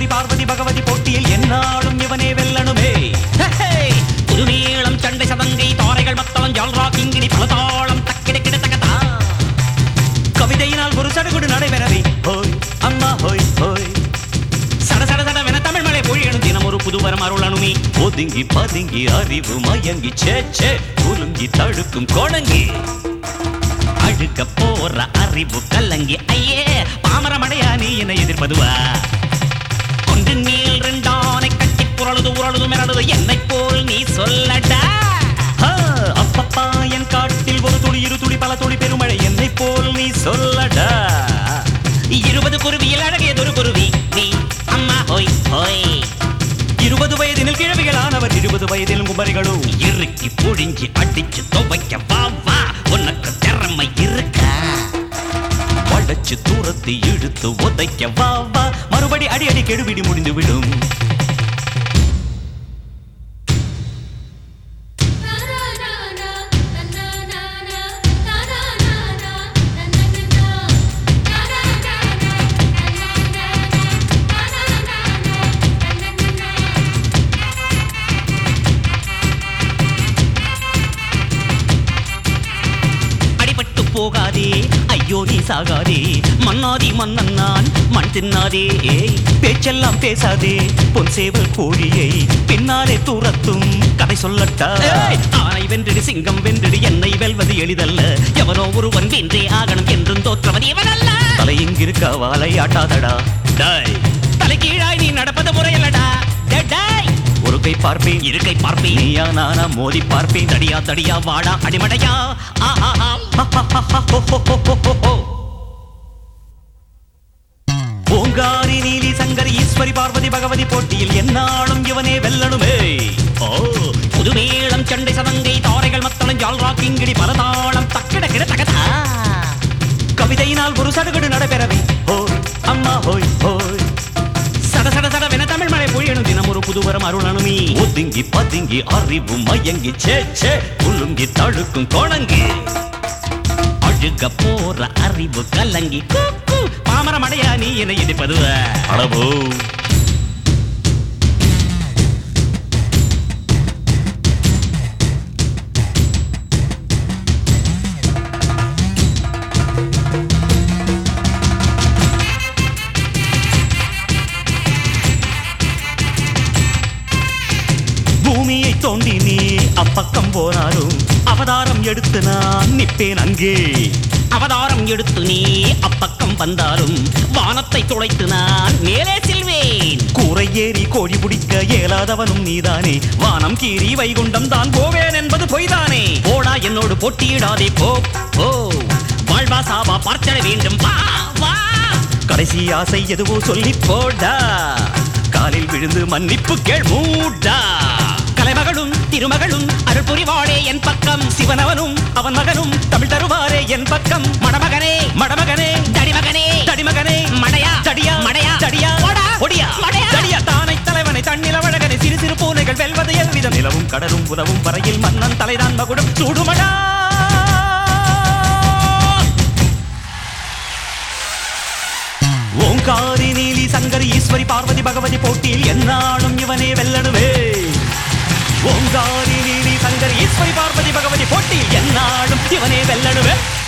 ஈஸ்வரி பார்வதி பகவதி போட்டியில் என்னாலும் இவனே வெல்லணுமே புதுநீளம் சண்டை சதங்கை தாரைகள் மத்தளம் ஜால்ரா கிங்கிணி பலதாளம் தக்கிட கிடத்தகதா கவிதையினால் ஒரு சடுகுடு நடைபெறவே ஹோய் அம்மா ஹோய் ஹோய் சட சட சடவென தமிழ் மலை பொழியணும் தினம் ஒரு புதுவரம் அருளணுமே ஒதுங்கி பதுங்கி அறிவு மயங்கி சே சே குலுங்கி தடுக்கும் கோணங்கி அழுக்க போற அறிவு கல்லங்கி ஐயே பாமரமடையா நீ என்னை எதிர்ப்பதுவா கொண்டு நீள் ரெண்டானை கட்டி புரளுது உரளுது மிரளுது என்னை போல் நீ சொல்லடா ஆ, அப்பப்பா என் காட்டில் ஒரு துளி இரு துளி பல துளி பெருமழை என்னை போல் நீ சொல்லடா இருபது குருவியில் அழகியதொரு குருவி நீ அம்மா ஹோய் ஹோய் இருபது வயதினில் கிழவிகளானவர் இருபது வயதில் குமரிகளும் இறுக்கி புழிஞ்சி அடிச்சு துவைக்க வா வா உனக்கு திறமை இருக்கா வளைச்சு தூரத்தை இழுத்து உதைக்க வா வா மறுபடி அடி அடி கெடுபிடி முடிந்து விடும் அடிபட்டு போகாதே ஐயோ நீ சாகாதே மன்னாதி மன்னன் நான் மண் தின்னாதே ஏய், பேச்செல்லாம் பேசாதே பொன் சேவல் கோழியை பின்னாலே தூரத்தும் கதை சொல்லட்டா ஆனை வென்றிடு சிங்கம் வென்றிடு என்னை வெல்வது எளிதல்ல எவனோ ஒருவன் வென்றே ஆகணும் என்றும் தோற்றவது இவனல்ல தலை இங்கிருக்க வாலை ஆட்டாதடா டாய் தலை கீழாய் நீ நடப்பது முறையல்லடா டேய், டேய். ஒரு கை பார்ப்பேன் இரு கை பார்ப்பேன் நீயா நானா மோதி பார்ப்பேன் தடியா தடியா வாடா அடிமடையா ஆ, ஆ, ஆ. ஹா, ஹா, ஹா, ஹா, ஹோ, ஹோ, ஹோ, ஹோ, ஹோ, ஹோ. ஓங்காரி நீலி சங்கரி ஈஸ்வரி பார்வதி பகவதி போட்டியில் என்னாலும் இவனே வெல்லணுமே ஓ புதுமேளம் சண்டை சதங்கை தாரைகள் மத்தளம் ஜால்ரா கிங்கிடி பலதாளம் தக்கிட கிட தகதா கவிதையினால் ஒரு சடுகுடு நடைபெறவே ஹோய் அம்மா ஹோய் ஹோய் சட சட சடவென தமிழ் மழை பொழியணும் தினம் ஒரு புதுவரம் அருளணுமே ஒதுங்கி பதுங்கி அறிவு மயங்கி சே சே குலுங்கி தழுக்கும் கோணங்கி அழுக போற அறிவு கலங்கி கூக்கு பாமரமடையா நீ என்னை இடிப்பதுவ அளவோ பூமியை தோண்டி நீ அப்பக்கம் போனாலும் அவதாரம் எடுத்து நான் நிப்பேன் அங்கே அவதாரம் எடுத்து நீ அப்பக்கம் வந்தாலும் வானத்தை துளைத்து நான் மேலே செல்வேன் கூரை ஏறி கோழி பிடிக்க இயலாதவனும் நீதானே வானம் கீறி வைகுண்டம் தான் போவேன் என்பது பொய்தானே போடா என்னோடு போட்டியிடாதே போ போ வாழ்வா சாவா பார்த்திட வேண்டும் வா வா கடைசி ஆசை எதுவோ சொல்லி போடா காலில் விழுந்து மன்னிப்பு கேள் மூடா கலைமகளும் திருமகளும் அருள் புரிவாளே என் பக்கம் சிவனவனும் அவன் மகனும் தமிழ் தருவாரே என் பக்கம் மணமகனே மணமகனே தடிமகனே தடிமகனே மடையா தடியா மடையா தடியா ஒடியா மடையா தடியா தானை தலைவனை தன்னில வழகனை சிறு சிறு பூனைகள் வெல்வது எவ்விதம் நிலவும் கடலும் உதவும் வரையில் மன்னன் தலைதான் மகுடம் சூடுமடா ஓங்காரி நீலி சங்கரி ஈஸ்வரி பார்வதி பகவதி போட்டியில் என்னாலும் இவனே வெல்லணுமே ஓங்காரி நீலி சங்கரி ஈஸ்வரி பார்வதி பகவதி போட்டியில் என்னாலும் இவனே வெல்லணுமே